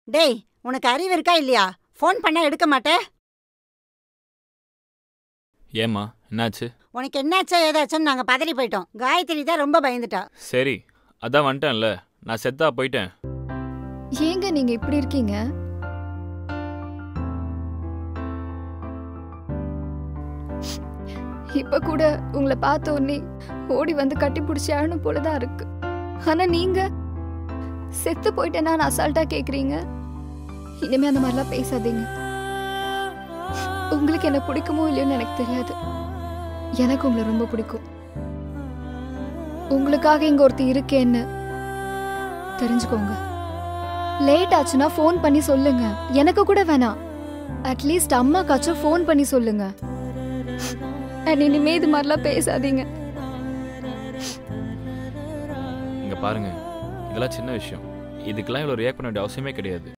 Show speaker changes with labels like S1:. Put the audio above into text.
S1: டேய் உனக்கு அறிவு இருக்கா இல்லையா ஃபோன் பண்ணா எடுக்க மாட்டே
S2: ஏம்மா என்னாச்சு
S1: உனக்கு என்னாச்சோ ஏதாச்சுன்னு நாங்க பதறி போயிட்டோம் காயத்ரி தான் ரொம்ப பயந்துட்டா
S2: சரி அதான் வந்துட்டேன்ல நான் செத்தா போயிட்டேன்
S3: ஏங்க நீங்க இப்படி இருக்கீங்க இப்ப கூட உங்களை பார்த்த உடனே ஓடி வந்து கட்டி பிடிச்சி அழணும் போலதான் இருக்கு ஆனா நீங்க செத்து போயிட்டேன்னா நான் அசால்ட்டா கேக்குறீங்க இனிமே அந்த மாதிரிலாம் பேசாதீங்க உங்களுக்கு என்ன பிடிக்குமோ இல்லையோன்னு எனக்கு தெரியாது எனக்கு உங்களை ரொம்ப பிடிக்கும் உங்களுக்காக இங்க ஒருத்தி இருக்கேன்னு தெரிஞ்சுக்கோங்க லேட் ஆச்சுன்னா ஃபோன் பண்ணி சொல்லுங்க எனக்கு கூட வேணாம் அட்லீஸ்ட் அம்மாக்காச்சும் ஃபோன் பண்ணி சொல்லுங்க அண்ட் இனிமே இது மாதிரிலாம் பேசாதீங்க
S2: இங்க பாருங்க இதெல்லாம் சின்ன விஷயம் இதுக்கெல்லாம் இவ்வளோ ரியாக்ட் பண்ண வேண்டிய அவசியமே கிடையாது